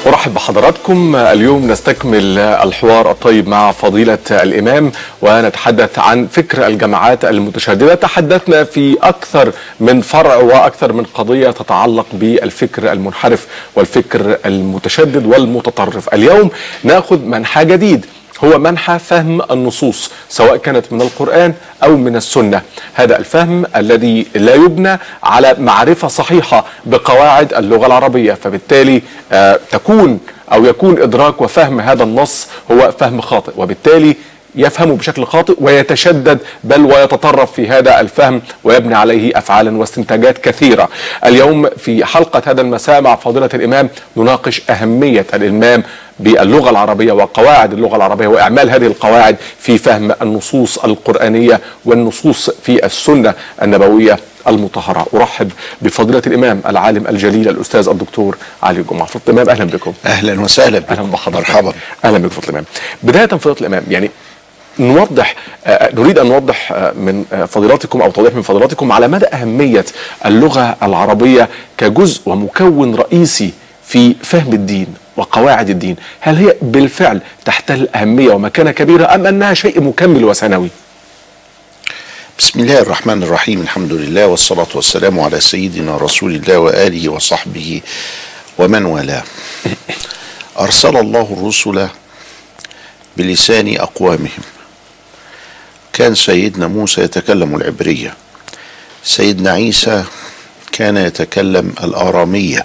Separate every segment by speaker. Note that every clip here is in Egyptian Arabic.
Speaker 1: ارحب بحضراتكم اليوم نستكمل الحوار الطيب مع فضيله الامام ونتحدث عن فكر الجماعات المتشدده تحدثنا في اكثر من فرع واكثر من قضيه تتعلق بالفكر المنحرف والفكر المتشدد والمتطرف اليوم ناخذ منحى جديد هو منحى فهم النصوص سواء كانت من القرآن أو من السنة هذا الفهم الذي لا يبنى على معرفة صحيحة بقواعد اللغة العربية فبالتالي آه تكون أو يكون إدراك وفهم هذا النص هو فهم خاطئ وبالتالي يفهمه بشكل خاطئ ويتشدد بل ويتطرف في هذا الفهم ويبني عليه افعالا واستنتاجات كثيره. اليوم في حلقه هذا المساء مع فضيله الامام نناقش اهميه الالمام باللغه العربيه وقواعد اللغه العربيه واعمال هذه القواعد في فهم النصوص القرانيه والنصوص في السنه النبويه المطهرة أرحب بفضيلة الإمام العالم الجليل الأستاذ الدكتور علي جمعة فضيلة الإمام أهلا بكم
Speaker 2: أهلا وسهلا
Speaker 1: أهلا بحضرتك
Speaker 2: مرحبا
Speaker 1: أهلا بك فضيلة الإمام بداية فضيلة الإمام يعني نوضح آه نريد ان نوضح آه من آه فضيلتكم او توضيح من فضيلتكم على مدى اهميه اللغه العربيه كجزء ومكون رئيسي في فهم الدين وقواعد الدين، هل هي بالفعل تحتل اهميه ومكانه كبيره ام انها شيء مكمل وثانوي؟
Speaker 2: بسم الله الرحمن الرحيم الحمد لله والصلاة والسلام على سيدنا رسول الله وآله وصحبه ومن والاه أرسل الله الرسل بلسان أقوامهم كان سيدنا موسى يتكلم العبرية سيدنا عيسى كان يتكلم الآرامية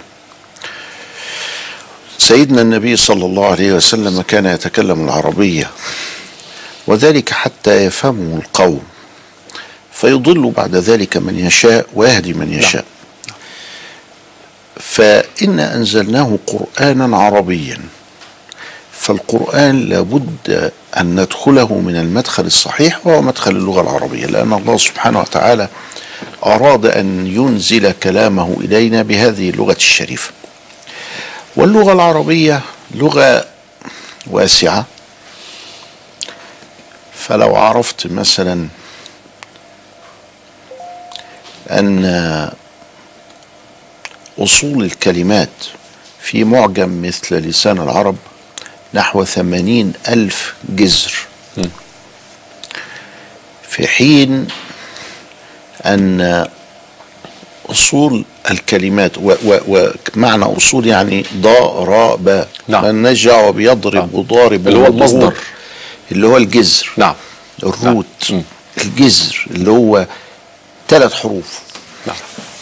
Speaker 2: سيدنا النبي صلى الله عليه وسلم كان يتكلم العربية وذلك حتى يفهمه القوم فيضل بعد ذلك من يشاء ويهدي من يشاء فإن أنزلناه قرآنا عربيا فالقرآن لابد أن ندخله من المدخل الصحيح وهو مدخل اللغة العربية لأن الله سبحانه وتعالى أراد أن ينزل كلامه إلينا بهذه اللغة الشريفة واللغة العربية لغة واسعة فلو عرفت مثلا أن أصول الكلمات في معجم مثل لسان العرب نحو ثمانين ألف جذر في حين أن أصول الكلمات ومعنى أصول يعني ضاء راء باء
Speaker 1: نعم.
Speaker 2: من نجع وبيضرب وضارب
Speaker 1: اللي هو المصدر
Speaker 2: اللي هو الجذر
Speaker 1: نعم
Speaker 2: الروت
Speaker 1: نعم.
Speaker 2: الجذر اللي هو ثلاث حروف
Speaker 1: نعم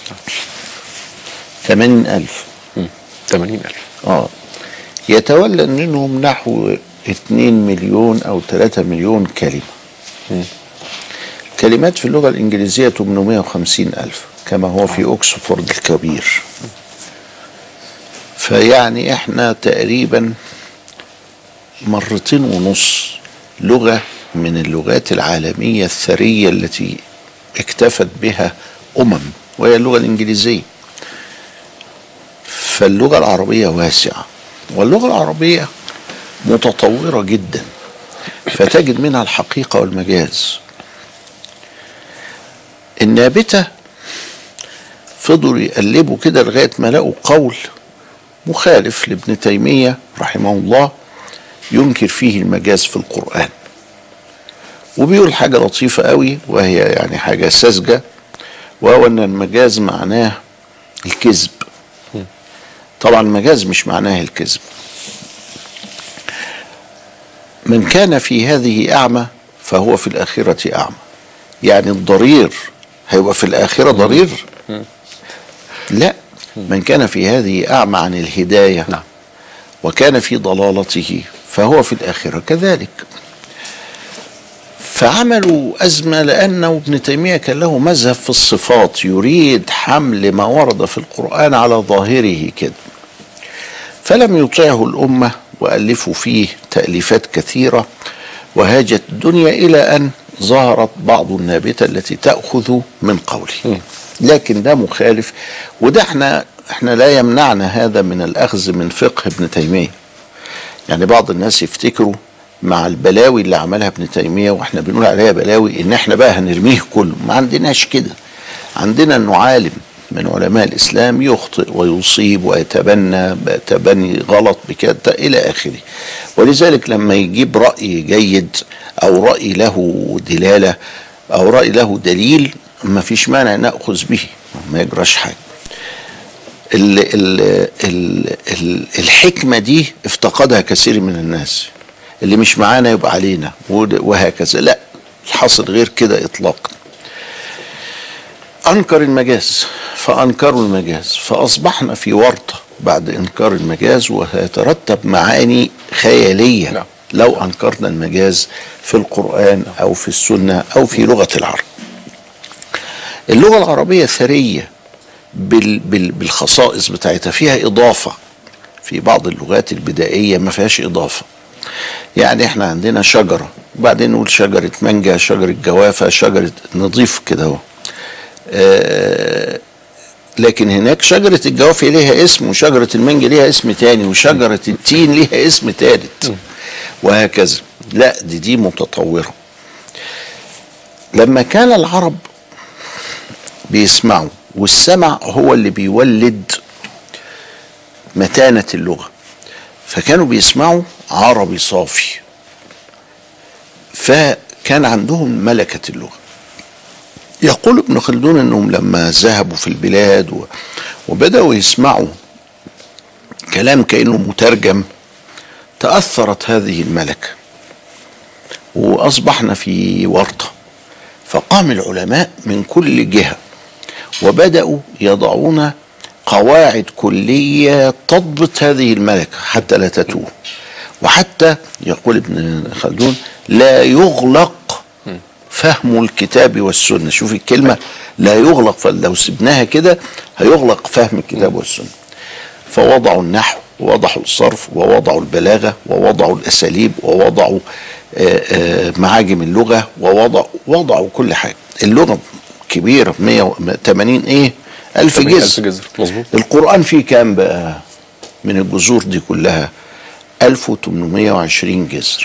Speaker 2: ثمانين ألف
Speaker 1: 80000
Speaker 2: اه يتولد منهم نحو 2 مليون أو 3 مليون كلمة كلمات في اللغة الإنجليزية 850 ألف كما هو في أكسفورد الكبير فيعني احنا تقريبا مرتين ونص لغة من اللغات العالمية الثرية التي اكتفت بها أمم وهي اللغة الإنجليزية فاللغة العربية واسعة واللغة العربية متطورة جدا فتجد منها الحقيقة والمجاز النابتة فضلوا يقلبوا كده لغاية ما لقوا قول مخالف لابن تيمية رحمه الله ينكر فيه المجاز في القرآن وبيقول حاجة لطيفة قوي وهي يعني حاجة ساذجة وهو أن المجاز معناه الكذب طبعا المجاز مش معناه الكذب من كان في هذه أعمى فهو في الآخرة أعمى يعني الضرير هيبقى في الآخرة ضرير لا من كان في هذه أعمى عن الهداية
Speaker 1: نعم.
Speaker 2: وكان في ضلالته فهو في الآخرة كذلك فعملوا أزمة لأنه ابن تيمية كان له مذهب في الصفات يريد حمل ما ورد في القرآن على ظاهره كده فلم يطعه الأمة وألفوا فيه تأليفات كثيرة وهاجت الدنيا إلى أن ظهرت بعض النابتة التي تأخذ من قوله لكن ده مخالف وده احنا احنا لا يمنعنا هذا من الأخذ من فقه ابن تيمية يعني بعض الناس يفتكروا مع البلاوي اللي عملها ابن تيمية واحنا بنقول عليها بلاوي ان احنا بقى هنرميه كله ما عندناش كده عندنا انه عالم من علماء الإسلام يخطئ ويصيب ويتبنى تبني غلط بكده إلى آخره ولذلك لما يجيب رأي جيد أو رأي له دلالة أو رأي له دليل ما فيش مانع نأخذ به ما يجراش حاجة ال ال ال ال الحكمة دي افتقدها كثير من الناس اللي مش معانا يبقى علينا وهكذا لا الحاصل غير كده إطلاقا أنكر المجاز فأنكروا المجاز فأصبحنا في ورطة بعد إنكار المجاز ويترتب معاني خيالية
Speaker 1: نعم.
Speaker 2: لو أنكرنا المجاز في القرآن أو في السنة أو في لغة العرب اللغة العربية ثرية بال بال بالخصائص بتاعتها فيها إضافة في بعض اللغات البدائية ما فيهاش إضافة يعني احنا عندنا شجرة وبعدين نقول شجرة مانجا شجرة جوافة شجرة نضيف كده اهو آه، لكن هناك شجرة الجوافة ليها اسم وشجرة المانجا ليها اسم تاني وشجرة التين ليها اسم تالت وهكذا لا دي دي متطورة لما كان العرب بيسمعوا والسمع هو اللي بيولد متانة اللغة فكانوا بيسمعوا عربي صافي فكان عندهم ملكة اللغة يقول ابن خلدون انهم لما ذهبوا في البلاد و- وبداوا يسمعوا كلام كانه مترجم تاثرت هذه الملكه واصبحنا في ورطه فقام العلماء من كل جهه وبداوا يضعون قواعد كليه تضبط هذه الملكه حتى لا تتوه وحتى يقول ابن خلدون لا يغلق فهم الكتاب والسنة شوف الكلمة لا يغلق فلو سبناها كده هيغلق فهم الكتاب والسنة فوضعوا النحو ووضعوا الصرف ووضعوا البلاغة ووضعوا الأساليب ووضعوا آه، آه، معاجم اللغة ووضعوا وضعوا كل حاجة اللغة كبيرة 180 ايه ألف
Speaker 1: 80 ألف
Speaker 2: جزء
Speaker 1: جزر مظبوط
Speaker 2: القرآن فيه كام بقى من الجذور دي كلها 1820 جذر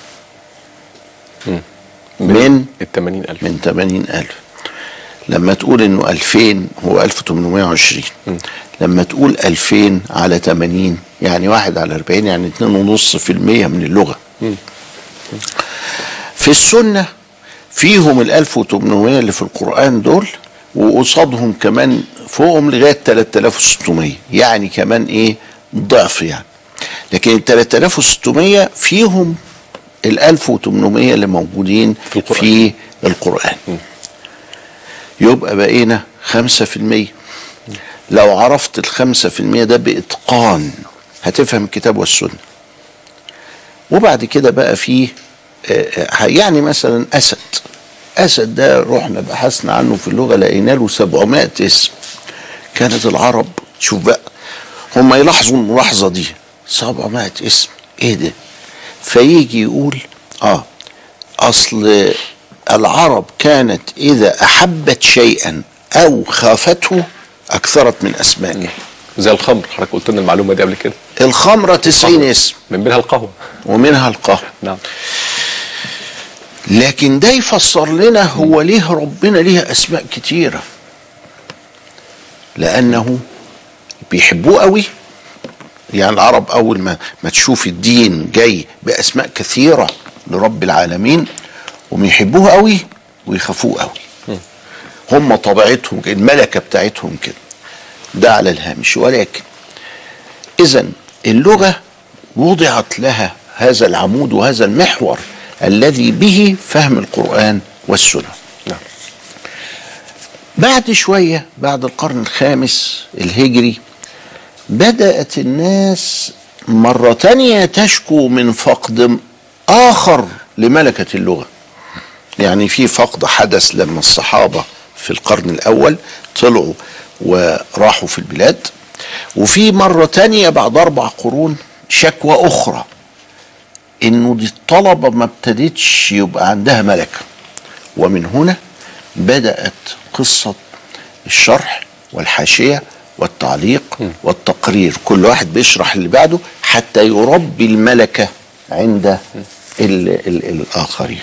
Speaker 2: من
Speaker 1: ال 80000
Speaker 2: من 80 ألف لما تقول انه 2000 هو 1820 لما تقول 2000 على 80 يعني واحد على 40 يعني 2.5% من اللغة في السنة فيهم ال 1800 اللي في القرآن دول وقصادهم كمان فوقهم لغاية 3600 يعني كمان ايه ضعف يعني لكن ال 3600 فيهم ال 1800 اللي موجودين
Speaker 1: في القرآن.
Speaker 2: في القرآن يبقى بقينا خمسة في المية لو عرفت الخمسة في المية ده بإتقان هتفهم الكتاب والسنة وبعد كده بقى فيه آه، آه، يعني مثلا أسد أسد ده رحنا بحثنا عنه في اللغة لقينا له 700 اسم كانت العرب شوف بقى هم يلاحظوا الملاحظة دي 700 اسم ايه ده فيجي يقول اه اصل العرب كانت اذا احبت شيئا او خافته اكثرت من اسمائه
Speaker 1: زي الخمر حضرتك قلت لنا المعلومه دي قبل كده
Speaker 2: الخمرة 90 اسم
Speaker 1: من بينها القهوه
Speaker 2: ومنها القهوة
Speaker 1: نعم
Speaker 2: لكن ده يفسر لنا هو ليه ربنا ليه اسماء كتيره لانه بيحبوه قوي يعني العرب اول ما ما تشوف الدين جاي باسماء كثيره لرب العالمين وبيحبوه قوي ويخافوه قوي هم طبيعتهم كده، الملكه بتاعتهم كده ده على الهامش ولكن اذا اللغه وضعت لها هذا العمود وهذا المحور الذي به فهم القران والسنه
Speaker 1: نعم
Speaker 2: بعد شوية بعد القرن الخامس الهجري بدأت الناس مرة تانية تشكو من فقد آخر لملكة اللغة يعني في فقد حدث لما الصحابة في القرن الأول طلعوا وراحوا في البلاد وفي مرة تانية بعد أربع قرون شكوى أخرى إنه دي الطلبة ما ابتدتش يبقى عندها ملكة ومن هنا بدأت قصة الشرح والحاشية والتعليق والتقرير كل واحد بيشرح اللي بعده حتى يربي الملكة عند ال ال الآخرين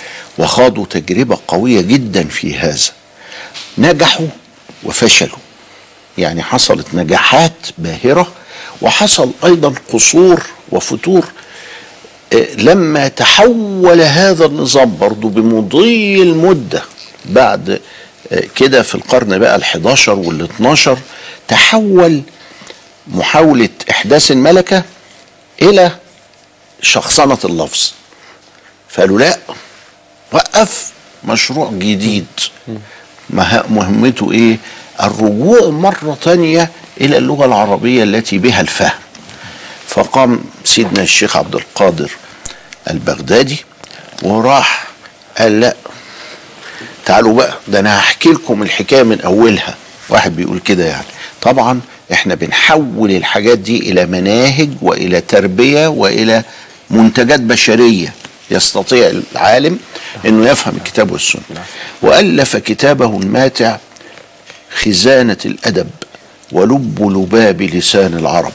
Speaker 2: وخاضوا تجربة قوية جدا في هذا نجحوا وفشلوا يعني حصلت نجاحات باهرة وحصل أيضا قصور وفتور آه، لما تحول هذا النظام برضو بمضي المدة بعد آه، كده في القرن بقى ال11 وال12 تحول محاولة إحداث الملكة إلى شخصنة اللفظ فقالوا لا وقف مشروع جديد مه- مهمته ايه الرجوع مرة تانية الى اللغة العربية التي بها الفهم فقام سيدنا الشيخ عبد القادر البغدادي وراح قال لا تعالوا بقى ده انا هحكي لكم الحكايه من اولها واحد بيقول كده يعني طبعا احنا بنحول الحاجات دي الى مناهج والى تربيه والى منتجات بشريه يستطيع العالم انه يفهم الكتاب والسنه والف كتابه الماتع خزانه الادب ولب لباب لسان العرب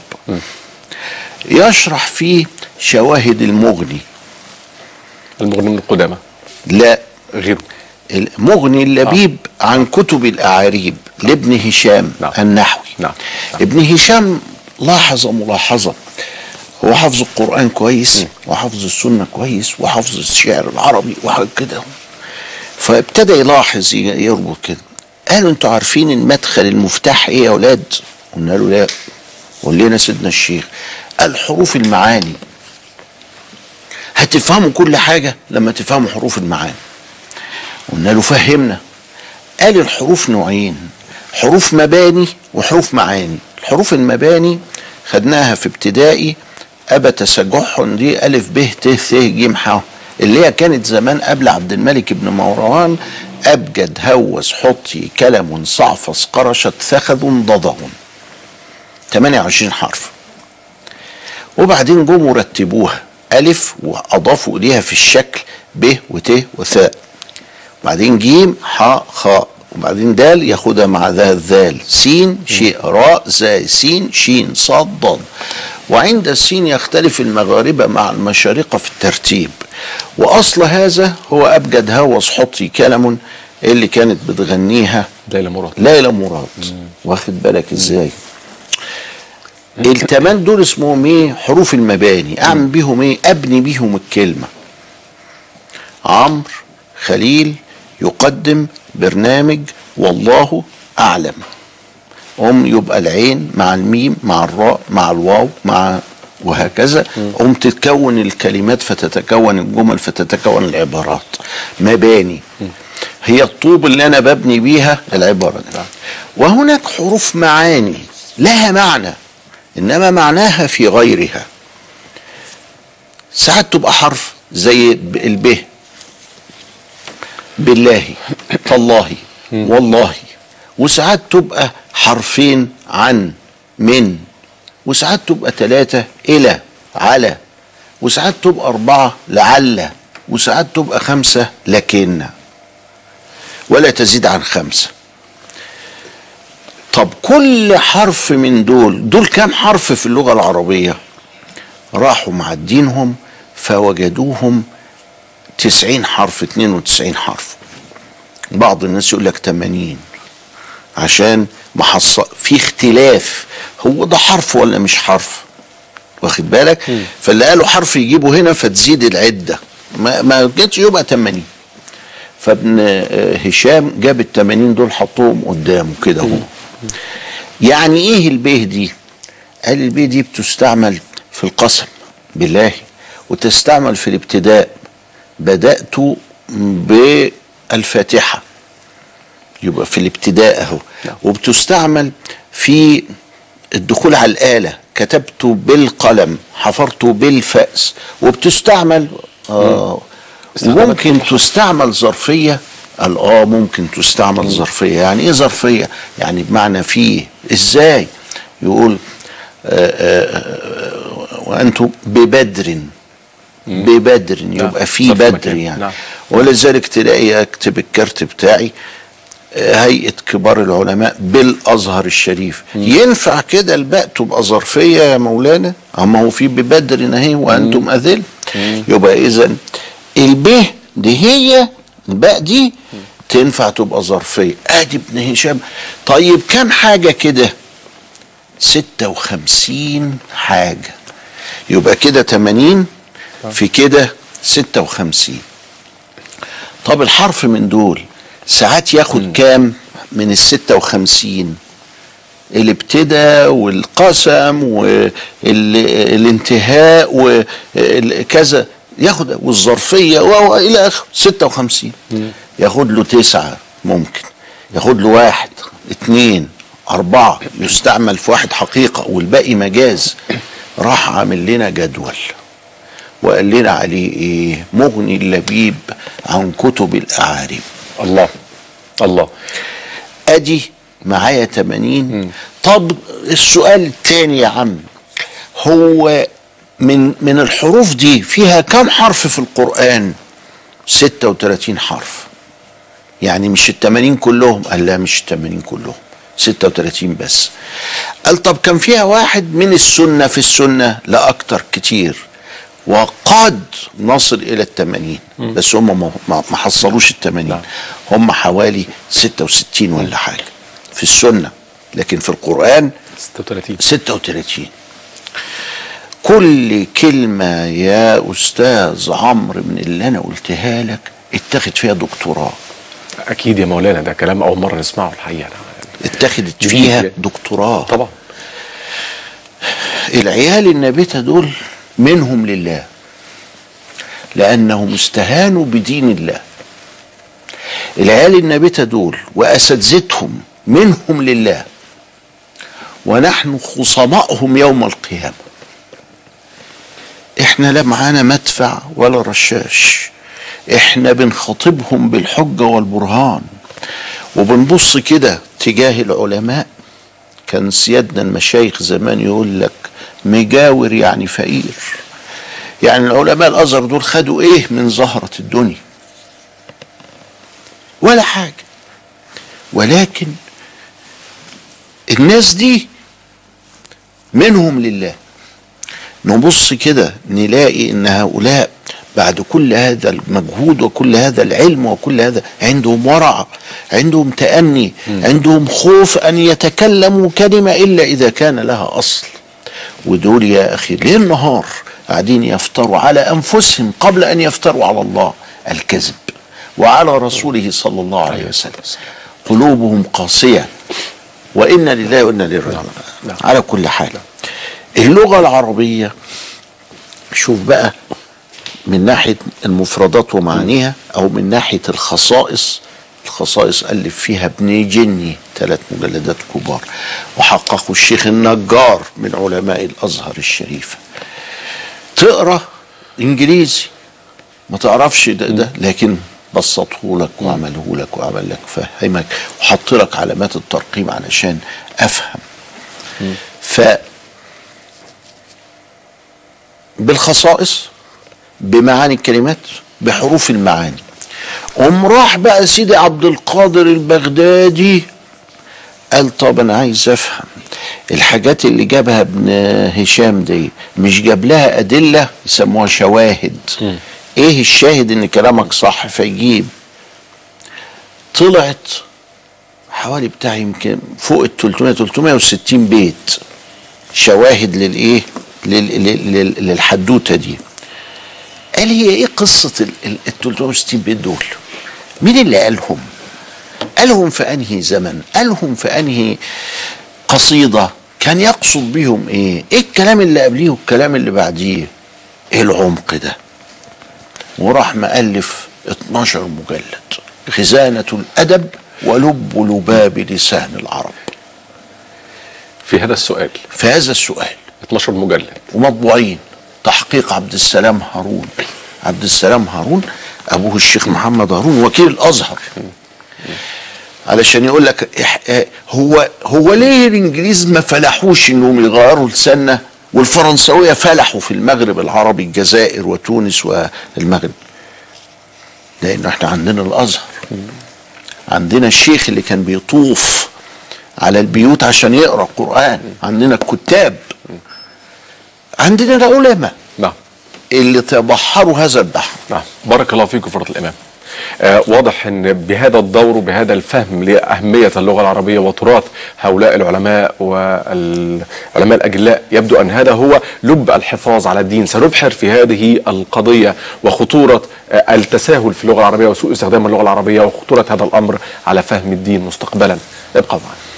Speaker 2: يشرح فيه شواهد المغني
Speaker 1: المغني من القدامى
Speaker 2: لا
Speaker 1: غيره
Speaker 2: مغني اللبيب عن كتب الأعاريب لابن هشام
Speaker 1: نعم.
Speaker 2: النحوي
Speaker 1: نعم. نعم.
Speaker 2: ابن هشام لاحظ ملاحظة هو حافظ القرآن كويس وحافظ السنة كويس وحافظ الشعر العربي وحاجة كده فابتدى يلاحظ ي- يربط كده قالوا انتوا عارفين المدخل المفتاح ايه يا اولاد قلنا له لا قول لنا سيدنا الشيخ قال حروف المعاني هتفهموا كل حاجة لما تفهموا حروف المعاني قلنا له فهمنا قال الحروف نوعين حروف مباني وحروف معاني الحروف المباني خدناها في ابتدائي أبا تسجح دي ألف ب ت ث ج ح اللي هي كانت زمان قبل عبد الملك بن مروان أبجد هوس حطي كلم صعفص قرشت ثخذ ضضغ 28 حرف وبعدين جم ورتبوها ألف وأضافوا إليها في الشكل ب وت وثاء وبعدين جيم حاء خاء وبعدين دال ياخدها مع ذا الذال سين شيء راء زاي سين شين صاد ضاد وعند السين يختلف المغاربة مع المشارقة في الترتيب وأصل هذا هو أبجد هوس حطي كلم اللي كانت بتغنيها
Speaker 1: ليلى مراد
Speaker 2: ليلى مراد واخد بالك ازاي التمان دول اسمهم ايه حروف المباني اعمل بيهم ايه ابني بيهم الكلمه عمرو خليل يقدم برنامج والله اعلم ام يبقى العين مع الميم مع الراء مع الواو مع وهكذا ام تتكون الكلمات فتتكون الجمل فتتكون العبارات مباني هي الطوب اللي انا ببني بيها العباره دي وهناك حروف معاني لها معنى انما معناها في غيرها ساعات تبقى حرف زي ب- الب بالله تالله والله وساعات تبقى حرفين عن من وساعات تبقى ثلاثة إلى على وساعات تبقى أربعة لعل وساعات تبقى خمسة لكن ولا تزيد عن خمسة طب كل حرف من دول دول كام حرف في اللغة العربية راحوا معدينهم فوجدوهم تسعين حرف اتنين وتسعين حرف بعض الناس يقول لك تمانين عشان محصل في اختلاف هو ده حرف ولا مش حرف واخد بالك فاللي قالوا حرف يجيبه هنا فتزيد العدة ما, ما جتش يبقى 80 فابن آه، هشام جاب ال 80 دول حطهم قدامه كده اهو يعني ايه البيه دي قال البيه دي بتستعمل في القسم بالله وتستعمل في الابتداء بدأت بالفاتحة يبقى في الابتداء اهو وبتستعمل في الدخول على الآلة كتبت بالقلم حفرت بالفأس وبتستعمل آه
Speaker 1: استخدامات
Speaker 2: ممكن تستعمل ظرفية قال اه ممكن تستعمل ظرفية يعني ايه ظرفية يعني بمعنى فيه ازاي يقول آه آه آه وانتم ببدر ببدر يبقى في
Speaker 1: ظرف
Speaker 2: بدر
Speaker 1: مكان.
Speaker 2: يعني
Speaker 1: نعم.
Speaker 2: ولذلك تلاقي اكتب الكارت بتاعي آه، هيئة كبار العلماء بالأزهر الشريف ينفع كده الباء تبقى ظرفية يا مولانا أما هو في ببدر اهي وأنتم أذل يبقى إذا الب دي هي الباء دي تنفع تبقى ظرفية ادي ابن هشام طيب كم حاجة كده ستة وخمسين حاجة يبقى كده تمانين في كده ستة وخمسين طب الحرف من دول ساعات ياخد كام من الستة وخمسين الابتداء والقسم والانتهاء وكذا ياخد والظرفية والى اخره 56 ياخد له تسعة ممكن ياخد له واحد اثنين أربعة يستعمل في واحد حقيقة والباقي مجاز راح عامل لنا جدول وقال لنا عليه ايه مغني اللبيب عن كتب الأعاريب
Speaker 1: الله الله
Speaker 2: ادي معايا 80 طب السؤال الثاني يا عم هو من من الحروف دي فيها كم حرف في القرآن 36 حرف يعني مش ال 80 كلهم قال لا مش ال 80 كلهم 36 بس قال طب كان فيها واحد من السنة في السنة لا أكتر كتير وقد نصل إلى الثمانين بس هم ما- ما ما حصلوش الثمانين هم حوالي 66 ولا حاجة في السنة لكن في القرآن
Speaker 1: 36
Speaker 2: 36 كل كلمة يا أستاذ عمرو من اللي أنا قلتها لك اتخذ فيها دكتوراه
Speaker 1: اكيد يا مولانا ده كلام اول مره نسمعه الحقيقه
Speaker 2: اتخذت
Speaker 1: جديد
Speaker 2: فيها
Speaker 1: يعني.
Speaker 2: دكتوراه
Speaker 1: طبعا
Speaker 2: العيال النابتة دول منهم لله لأنهم استهانوا بدين الله العيال النابتة دول وأساتذتهم منهم لله ونحن خصمائهم يوم القيامة احنا لا معانا مدفع ولا رشاش احنا بنخاطبهم بالحجة والبرهان وبنبص كده تجاه العلماء كان سيادنا المشايخ زمان يقول لك مجاور يعني فقير يعني العلماء الازهر دول خدوا ايه من زهرة الدنيا ولا حاجة ولكن الناس دي منهم لله نبص كده نلاقي ان هؤلاء بعد كل هذا المجهود وكل هذا العلم وكل هذا عندهم ورع عندهم تأني عندهم خوف أن يتكلموا كلمة إلا إذا كان لها أصل ودول يا أخي ليل نهار قاعدين يفتروا على أنفسهم قبل أن يفتروا على الله الكذب وعلى رسوله صلى الله عليه وسلم قلوبهم قاسية وإنا لله وإنا إليه راجعون
Speaker 1: نعم.
Speaker 2: على كل حال اللغة العربية شوف بقى من ناحية المفردات ومعانيها أو من ناحية الخصائص الخصائص ألف فيها ابن جني ثلاث مجلدات كبار وحققه الشيخ النجار من علماء الأزهر الشريف تقرأ إنجليزي ما تعرفش ده, ده لكن بسطه لك وعمله لك وعمل لك فهمك وحط لك علامات الترقيم علشان أفهم ف بالخصائص بمعاني الكلمات بحروف المعاني قام راح بقى سيدي عبد القادر البغدادي قال طب انا عايز افهم الحاجات اللي جابها ابن هشام دي مش جاب لها ادله يسموها شواهد ايه الشاهد ان كلامك صح فيجيب طلعت حوالي بتاع يمكن فوق ال 300 360 بيت شواهد للايه لل- لل- لل- للحدوته دي قال هي ايه قصه ال ال- ال 360 بيت دول مين اللي قالهم قالهم في انهي زمن قالهم في انهي قصيده كان يقصد بيهم ايه ايه الكلام اللي قبليه والكلام اللي بعديه ايه العمق ده وراح مؤلف 12 مجلد خزانة الأدب ولب لباب لسان العرب
Speaker 1: في هذا السؤال
Speaker 2: في هذا السؤال
Speaker 1: 12 مجلد
Speaker 2: ومطبوعين تحقيق عبد السلام هارون عبد السلام هارون ابوه الشيخ محمد هارون وكيل الازهر علشان يقول لك إح- آه، هو هو ليه الانجليز ما فلحوش انهم يغيروا لساننا والفرنساويه فلحوا في المغرب العربي الجزائر وتونس والمغرب لانه احنا عندنا الازهر عندنا الشيخ اللي كان بيطوف على البيوت عشان يقرا قران عندنا الكتاب عندنا العلماء
Speaker 1: نعم
Speaker 2: اللي تبحروا هذا البحر
Speaker 1: نعم بارك الله فيكم فرط الامام آه واضح ان بهذا الدور وبهذا الفهم لاهميه اللغه العربيه وتراث هؤلاء العلماء والعلماء الاجلاء يبدو ان هذا هو لب الحفاظ على الدين سنبحر في هذه القضيه وخطوره آه التساهل في اللغه العربيه وسوء استخدام اللغه العربيه وخطوره هذا الامر على فهم الدين مستقبلا ابقوا معنا